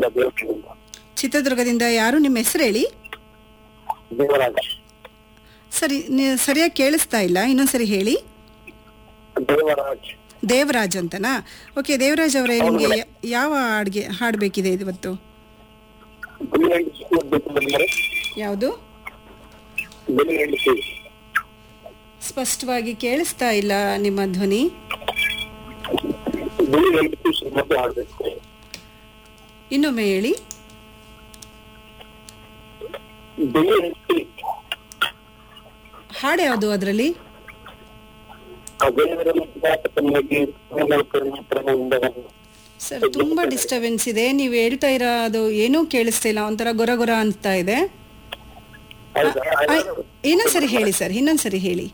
ಚಿತ್ರದುರ್ಗದಿಂದ ದೇವಸ್ಥಾನದಿಂದ ಚಿತ್ರದುರ್ಗದಿಂದ ಯಾರು ನಿಮ್ಮ ಹೆಸರು ಹೇಳಿ ದೇವರಾಜ ಸರಿ ನಿ- ಸರಿಯಾಗಿ ಕೇಳಿಸ್ತಾ ಇಲ್ಲ ಇನ್ನೊಂದ್ಸರಿ ಹೇಳಿ ದೇವರಾಜ್ ದೇವರಾಜ್ ಅಂತನಾ ಓಕೆ ದೇವರಾಜ್ ಅವರೇ ನಿಮಗೆ ಯ- ಯಾವ ಹಾಡ್ಗೆ ಹಾಡಬೇಕಿದೆ ಇವತ್ತು ಬಿಳಿ ಹೆಂಡತಿ ಬೇಕು ಬಂದರೆ ಯಾವುದು ಬಿಳಿ ಹೆಂಡತಿ ಸ್ಪಷ್ಟವಾಗಿ ಕೇಳಿಸ್ತಾ ಇಲ್ಲ ನಿಮ್ಮ ಧ್ವನಿ ಬಿಳಿ ಹೆಂಡತಿ ಶ್ರೀಮತಿ ಆಡ್ಬೇಕು ಇನ್ನೊಮ್ಮೆ ಹೇಳಿ ಬಿಳಿ ಹೆಂಡತಿ ಹಾಡು ಯಾವುದು ಅದರಲ್ಲಿ ದೇವರಲ್ಲಿ ತಮಗೆ ಪ್ರೇಮದಿಂದ ಸರ್ ತುಂಬಾ ಡಿಸ್ಟರ್ಬೆನ್ಸ್ ಇದೆ ನೀವು ಹೇಳ್ತಾ ಇರೋದು ಏನೂ ಕೇಳಿಸ್ತಾ ಇಲ್ಲ ಒಂಥರ ಗೊರ ಗೊರ ಅನ್ಸ್ತಾ ಇದೆ ಹೌದಾ ಆ, ಇನ್ನೊಂದ್ಸರಿ ಹೇಳಿ ಸರ್ ಇನ್ನೊಂದ್ಸರಿ ಹೇಳಿ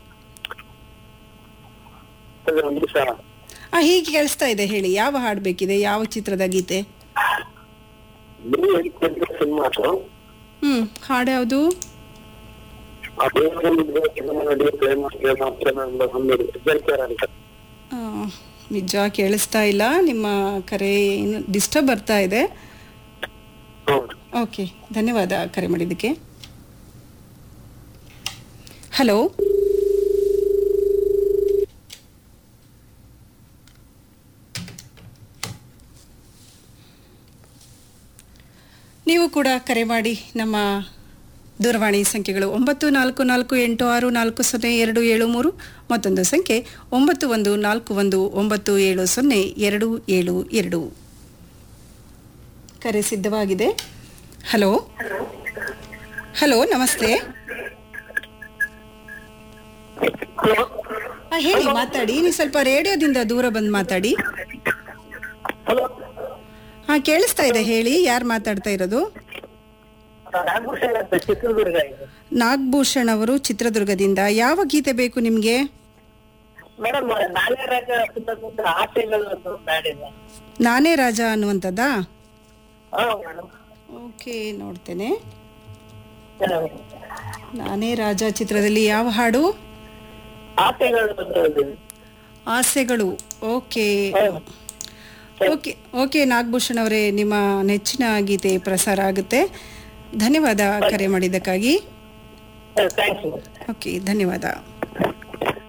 ಅದು ಒಂದು ನಿಮಿಷ ಆ ಹೀಗೆ ಕೇಳಿಸ್ತಾ ಇದೆ ಹೇಳಿ ಯಾವ ಹಾಡು ಬೇಕಿದೆ ಯಾವ ಚಿತ್ರದ ಗೀತೆ ಬಿಳಿ ಹೆಂಡತಿ ಅಂತ ಸಿನಿಮಾ ಅದು ಹ್ಮ್ ಹಾಡು ಯಾವುದು ಆ ದೇವರಲ್ಲಿ ಪ್ರೇಮ ನಡಿ ಪ್ರೇಮ ಪ್ರೇಮ ಪ್ರೇಮ ಎಂಬ ಹೊಂದಿದೆ ಜಲ್ಕೇರ ಅಂತ ಆ, ನಿಜ ಕೇಳಿಸ್ತಾ ಇಲ್ಲ ನಿಮ್ಮ ಕರೆ ಏನು ಡಿಸ್ಟರ್ಬ್ ಬರ್ತಾ ಇದೆ ಹೌದು ಓಕೆ ಧನ್ಯವಾದ ಕರೆ ಮಾಡಿದ್ದಕ್ಕೆ ಹಲೋ ನೀವು ಕೂಡ ಕರೆ ಮಾಡಿ ನಮ್ಮ ದೂರವಾಣಿ ಸಂಖ್ಯೆಗಳು ಒಂಬತ್ತು ನಾಲ್ಕು ನಾಲ್ಕು ಎಂಟು ಆರು ನಾಲ್ಕು ಸೊನ್ನೆ ಎರಡು ಏಳು ಮೂರು ಮತ್ತೊಂದು ಸಂಖ್ಯೆ ಒಂಬತ್ತು ಒಂದು ನಾಲ್ಕು ಒಂದು ಒಂಬತ್ತು ಏಳು ಸೊನ್ನೆ ಎರಡು ಏಳು ಎರಡು ಕರೆ ಸಿದ್ಧವಾಗಿದೆ ಹಲೋ ಹಲೋ ನಮಸ್ತೆ ಆ, ಹೇಳಿ ಮಾತಾಡಿ ನೀವು ಸ್ವಲ್ಪ ರೇಡಿಯೋದಿಂದ ದೂರ ಬಂದು ಮಾತಾಡಿ ಹಲೋ ಹಾ ಕೇಳಿಸ್ತಾ ಇದೆ ಹೇಳಿ ಯಾರು ಮಾತಾಡ್ತಾ ಇರೋದು ನಾಗಭೂಷಣ ಅಂತ ಚಿತ್ರದುರ್ಗ ಇದು ನಾಗಭೂಷಣ್ ಅವರು ಚಿತ್ರದುರ್ಗದಿಂದ ಯಾವ ಗೀತೆ ಬೇಕು ನಿಮಗೆ ಮೇಡಮ್ ನಾನೇ ರಾಜ ಚಿತ್ರದುರ್ಗ ಆಸೆಗಳು ಅಂತ ಒಂದು ಹಾಡಿದೆ ನಾನೇ ರಾಜ ಅನ್ನುವಂಥದ್ದಾ ಹಾ ಮೇಡಮ್ ಓಕೆ ನೋಡ್ತೇನೆ ನಾನೇ ರಾಜ ಚಿತ್ರದಲ್ಲಿ ಯಾವ ಹಾಡು ಆಸೆಗಳು ಅಂತ ಒಂದು ಆಸೆಗಳು ಓಕೆ ಹೌದು. ಓಕೆ ಓಕೆ ನಾಗಭೂಷಣ್ ಅವರೇ ನಿಮ್ಮ ನೆಚ್ಚಿನ ಗೀತೆ ಪ್ರಸಾರ ಆಗುತ್ತೆ ಧನ್ಯವಾದ ಕರೆ ಮಾಡಿದ್ದಕ್ಕಾಗಿ ಥ್ಯಾಂಕ್ಸ್ ಓಕೆ ಧನ್ಯವಾದ